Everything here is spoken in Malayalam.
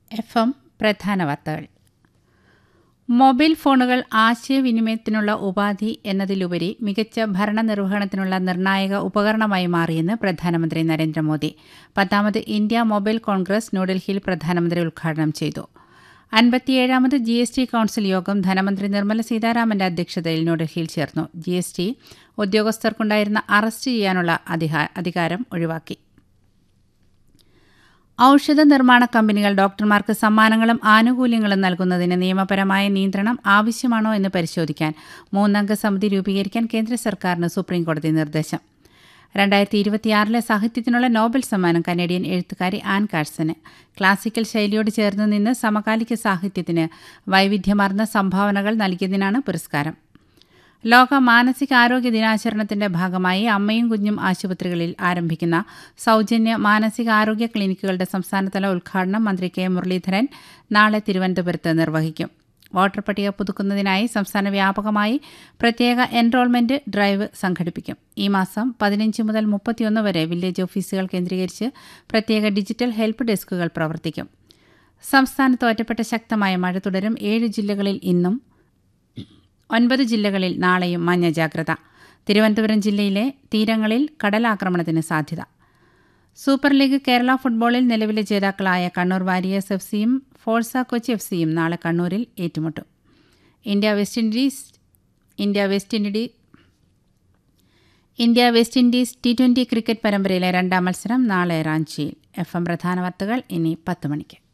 എഫ് എം പ്രധാന വാർത്തകൾ മൊബൈൽ ഫോണുകൾ ആശയവിനിമയത്തിനുള്ള ഉപാധി എന്നതിലുപരി മികച്ച ഭരണനിർവഹണത്തിനുള്ള നിർണായക ഉപകരണമായി മാറിയെന്ന് പ്രധാനമന്ത്രി നരേന്ദ്രമോദി പത്താമത് ഇന്ത്യ മൊബൈൽ കോൺഗ്രസ് ന്യൂഡൽഹിയിൽ പ്രധാനമന്ത്രി ഉദ്ഘാടനം ചെയ്തു അൻപത്തിയേഴാമത് ജി എസ് ടി കൌൺസിൽ യോഗം ധനമന്ത്രി നിർമ്മല സീതാരാമന്റെ അധ്യക്ഷതയിൽ ന്യൂഡൽഹിയിൽ ചേർന്നു ജി എസ് ടി ഉദ്യോഗസ്ഥർക്കുണ്ടായിരുന്ന അറസ്റ്റ് ചെയ്യാനുള്ള അധികാരം ഒഴിവാക്കി ഔഷധ നിർമ്മാണ കമ്പനികൾ ഡോക്ടർമാർക്ക് സമ്മാനങ്ങളും ആനുകൂല്യങ്ങളും നൽകുന്നതിന് നിയമപരമായ നിയന്ത്രണം ആവശ്യമാണോ എന്ന് പരിശോധിക്കാൻ മൂന്നംഗ സമിതി രൂപീകരിക്കാൻ കേന്ദ്ര സർക്കാരിന് സുപ്രീംകോടതി നിർദ്ദേശം രണ്ടായിരത്തി ഇരുപത്തിയാറിലെ സാഹിത്യത്തിനുള്ള നോബൽ സമ്മാനം കനേഡിയൻ എഴുത്തുകാരി ആൻ കാഴ്സന് ക്ലാസിക്കൽ ശൈലിയോട് ചേർന്ന് നിന്ന് സമകാലിക സാഹിത്യത്തിന് വൈവിധ്യമാർന്ന സംഭാവനകൾ നൽകിയതിനാണ് പുരസ്കാരം ലോക മാനസികാരോഗ്യ ദിനാചരണത്തിന്റെ ഭാഗമായി അമ്മയും കുഞ്ഞും ആശുപത്രികളിൽ ആരംഭിക്കുന്ന സൗജന്യ മാനസികാരോഗ്യ ക്ലിനിക്കുകളുടെ സംസ്ഥാനതല ഉദ്ഘാടനം മന്ത്രി കെ മുരളീധരൻ നാളെ തിരുവനന്തപുരത്ത് നിർവഹിക്കും വോട്ടർ പട്ടിക പുതുക്കുന്നതിനായി സംസ്ഥാന വ്യാപകമായി പ്രത്യേക എൻറോൾമെന്റ് ഡ്രൈവ് സംഘടിപ്പിക്കും ഈ മാസം പതിനഞ്ച് മുതൽ മുപ്പത്തിയൊന്ന് വരെ വില്ലേജ് ഓഫീസുകൾ കേന്ദ്രീകരിച്ച് പ്രത്യേക ഡിജിറ്റൽ ഹെൽപ്പ് ഡെസ്കുകൾ പ്രവർത്തിക്കും സംസ്ഥാനത്ത് ഒറ്റപ്പെട്ട ശക്തമായ മഴ തുടരും ഏഴ് ജില്ലകളിൽ ഇന്നും ഒൻപത് ജില്ലകളിൽ നാളെയും മഞ്ഞ ജാഗ്രത തിരുവനന്തപുരം ജില്ലയിലെ തീരങ്ങളിൽ കടലാക്രമണത്തിന് സാധ്യത സൂപ്പർ ലീഗ് കേരള ഫുട്ബോളിൽ നിലവിലെ ജേതാക്കളായ കണ്ണൂർ വാരിയേഴ്സ് എഫ് സിയും ഫോഴ്സ കൊച്ചി എഫ് സിയും നാളെ കണ്ണൂരിൽ ഏറ്റുമുട്ടും India West Indies India West Indies India West Indies T twenty cricket പരമ്പരയിലെ രണ്ടാം മത്സരം നാളെ റാഞ്ചിയിൽ എഫ് എം പ്രധാന വാർത്തകൾ ഇനി പത്ത് മണിക്ക്